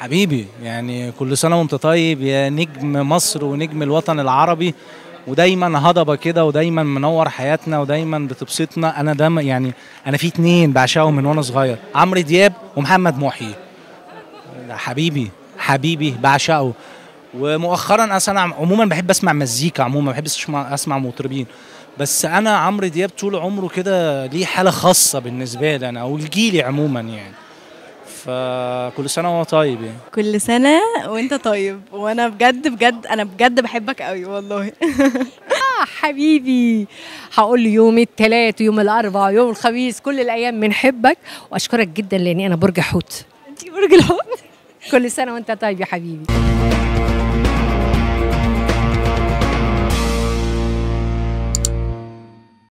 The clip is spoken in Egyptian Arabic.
حبيبي يعني كل سنه وانت طيب يا نجم مصر ونجم الوطن العربي ودايما هضبه كده ودايما منور حياتنا ودايما بتبسطنا انا ده يعني انا في اتنين بعشقهم من وانا صغير عمرو دياب ومحمد محي ده حبيبي حبيبي بعشقه ومؤخرا اصلا انا عموما بحب اسمع مزيكا عموما ما بحبش اسمع اسمع مطربين بس انا عمرو دياب طول عمره كده ليه حاله خاصه بالنسبه لي انا او لجيلي عموما يعني فكل سنه وهو طيب يعني كل سنة وانت طيب وانا بجد بجد انا بجد بحبك قوي والله آه حبيبي هقول له يوم الثلاث ويوم الاربعاء ويوم الخميس كل الايام بنحبك واشكرك جدا لاني انا برج حوت انتي برج الحوت كل سنه وانت طيب يا حبيبي